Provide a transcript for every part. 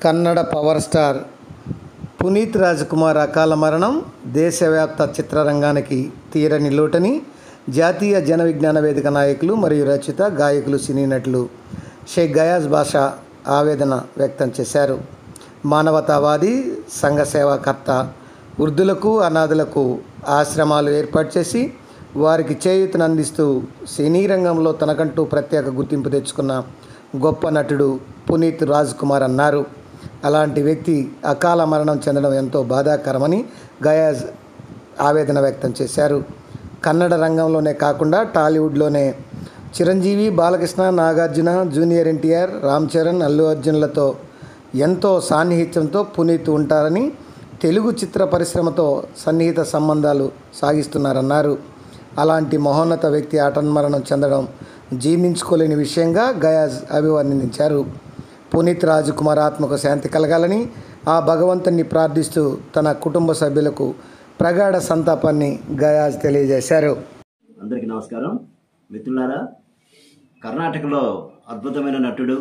Kannada power star Puneeth Rajkumar అకాల మరణం దేశవ్యాప్త చిత్రరంగానికి తీరని లోటని జాతీయ జన విజ్ఞాన వేదిక నాయకులు మరియు రచయిత గాయకులు సినీ నటులు షేక్ గయాజ్ బాషా ఆవేదన వ్యక్తం చేశారు మానవతావాది సంఘ సేవాకర్త వృద్ధులకు అనాథులకు ఆశ్రమాలు ఏర్పాటు చేసి వారికి చేయూతను అందిస్తూ సినీ రంగంలో తనకంటూ ప్రత్యేక గుర్తింపు తెచ్చుకున్న గొప్ప నటుడు పునీత్ రాజ్ కుమార్ అన్నారు అలాంటి వ్యక్తి అకాల మరణం చెందడం ఎంతో బాధాకరమని గయాజ్ ఆవేదన వ్యక్తం చేశారు కన్నడ రంగంలోనే కాకుండా టాలీవుడ్లోనే చిరంజీవి బాలకృష్ణ నాగార్జున జూనియర్ ఎన్టీఆర్ రామ్ చరణ్ అల్లు అర్జున్లతో ఎంతో సాన్నిహిత్యంతో పునీత్ ఉంటారని తెలుగు చిత్ర పరిశ్రమతో సన్నిహిత సంబంధాలు సాగిస్తున్నారన్నారు అలాంటి మహోన్నత వ్యక్తి ఆటన్మరణం చెందడం జీర్ణించుకోలేని విషయంగా గయాజ్ అభివర్ణించారు పునీత్ రాజకుమార్ ఆత్మకు శాంతి కలగాలని ఆ భగవంతుని ప్రార్థిస్తూ తన కుటుంబ సభ్యులకు ప్రగాఢ సంతాపాన్ని గయాజ్ తెలియజేశారు అందరికీ నమస్కారం మిత్రులారా కర్ణాటకలో అద్భుతమైన నటుడు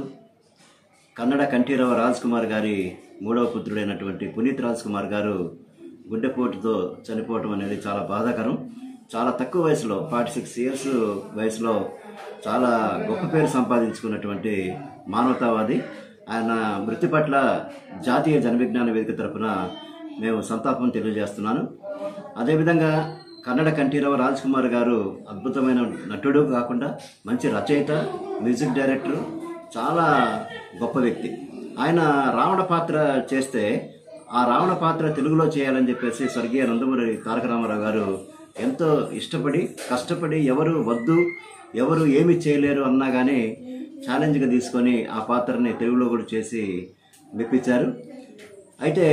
కన్నడ కంఠీరవ రాజ్ కుమార్ గారి మూడవ పుత్రుడైనటువంటి పునీత్ రాజ్ కుమార్ గారు గుండెపోటుతో చనిపోవటం అనేది చాలా బాధాకరం చాలా తక్కువ వయసులో ఫార్టీ సిక్స్ ఇయర్స్ వయసులో చాలా గొప్ప పేరు సంపాదించుకున్నటువంటి మానవతావాది ఆయన మృతి పట్ల జాతీయ జనవిజ్ఞాన వేదిక తరపున మేము సంతాపం తెలియజేస్తున్నాను అదేవిధంగా కన్నడ కంఠీరవ రాజ్ కుమార్ గారు అద్భుతమైన నటుడు కాకుండా మంచి రచయిత మ్యూజిక్ డైరెక్టర్ చాలా గొప్ప వ్యక్తి ఆయన రావణ పాత్ర చేస్తే ఆ రావణ పాత్ర తెలుగులో చేయాలని చెప్పేసి స్వర్గీయ నందమూరి తారక రామారావు గారు ఎంతో ఇష్టపడి కష్టపడి ఎవరు వద్దు ఎవరు ఏమి చేయలేరు అన్నా కానీ ఛాలెంజ్గా తీసుకొని ఆ పాత్రని తెలుగులో కూడా చేసి మెప్పించారు అయితే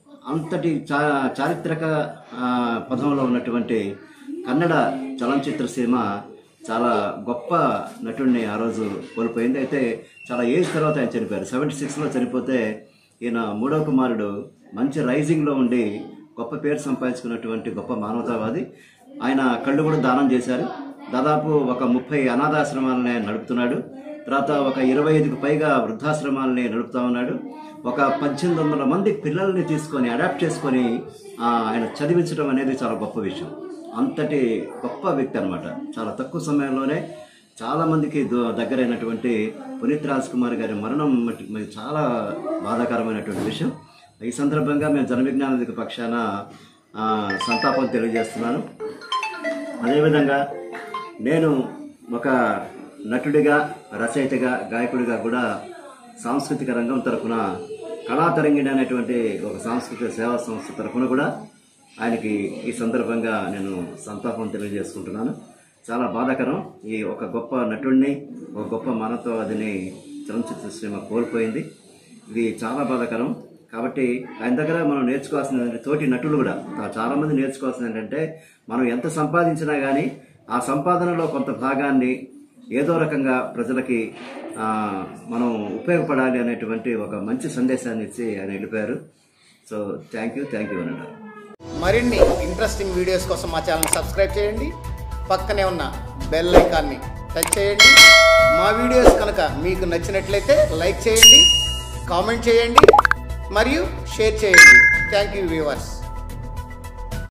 అంతటి చా చారిత్రక ఆ, పదంలో ఉన్నటువంటి కన్నడ చలనచిత్ర సీమ చాలా గొప్ప నటుడిని ఆ రోజు కోల్పోయింది అయితే చాలా ఏజ్ తర్వాత ఆయన చనిపోయారు సెవెంటీ సిక్స్లో చనిపోతే ఈయన మూడవ కుమారుడు మంచి రైజింగ్లో ఉండి గొప్ప పేరు సంపాదించుకున్నటువంటి గొప్ప మానవతావాది ఆయన కళ్ళు కూడా దానం చేశారు దాదాపు ఒక ముప్పై అనాథాశ్రమాలని ఆయన నడుపుతున్నాడు తర్వాత ఒక ఇరవై ఐదుకు పైగా వృద్ధాశ్రమాలని నడుపుతా ఉన్నాడు ఒక పద్దెనిమిది వందల మంది పిల్లల్ని తీసుకొని అడాప్ట్ చేసుకొని ఆ, ఆయన చదివించడం అనేది చాలా గొప్ప విషయం అంతటి గొప్ప వ్యక్తి అనమాట చాలా తక్కువ సమయంలోనే చాలా మందికి ద- దగ్గరైనటువంటి పునీత్ రాజ్ కుమార్ గారి మరణం మట్టి- మరి చాలా బాధాకరమైనటువంటి విషయం ఈ సందర్భంగా మేము జన విజ్ఞాన వేదిక పక్షాన ఆ, సంతాపం తెలియజేస్తున్నాను అదేవిధంగా నేను ఒక నటుడిగా రచయితగా గాయకుడిగా కూడా సాంస్కృతిక రంగం తరఫున కళాతరంగిణి అనేటువంటి ఒక సాంస్కృతిక సేవా సంస్థ తరఫున కూడా ఆయనకి ఈ సందర్భంగా నేను సంతాపం తెలియజేసుకుంటున్నాను చాలా బాధాకరం ఈ ఒక గొప్ప నటుడిని ఒక గొప్ప మానవతావాదిని చలనచిత్ర శ్రీమ కోల్పోయింది ఇది చాలా బాధాకరం కాబట్టి ఆయన దగ్గర మనం నేర్చుకోవాల్సింది ఏంటంటే తోటి నటులు కూడా చాలా మంది నేర్చుకోవాల్సింది ఏంటంటే మనం ఎంత సంపాదించినా కానీ ఆ సంపాదనలో కొంత భాగాన్ని ఏదో రకంగా ప్రజలకి ఆ, మనం ఉపయోగపడాలి అనేటువంటి ఒక మంచి సందేశాన్ని ఇచ్చి ఆయన వెళ్ళిపోయారు so thank you thank you అని అన్నారు మరిన్ని ఇంట్రెస్టింగ్ వీడియోస్ కోసం మా ఛానల్ సబ్స్క్రైబ్ చేయండి పక్కనే ఉన్న బెల్ ఐకాన్ని టచ్ చేయండి మా వీడియోస్ కనుక మీకు నచ్చినట్లయితే లైక్ చేయండి కామెంట్ చేయండి మరియు షేర్ చేయండి థ్యాంక్ యూ వ్యూవర్స్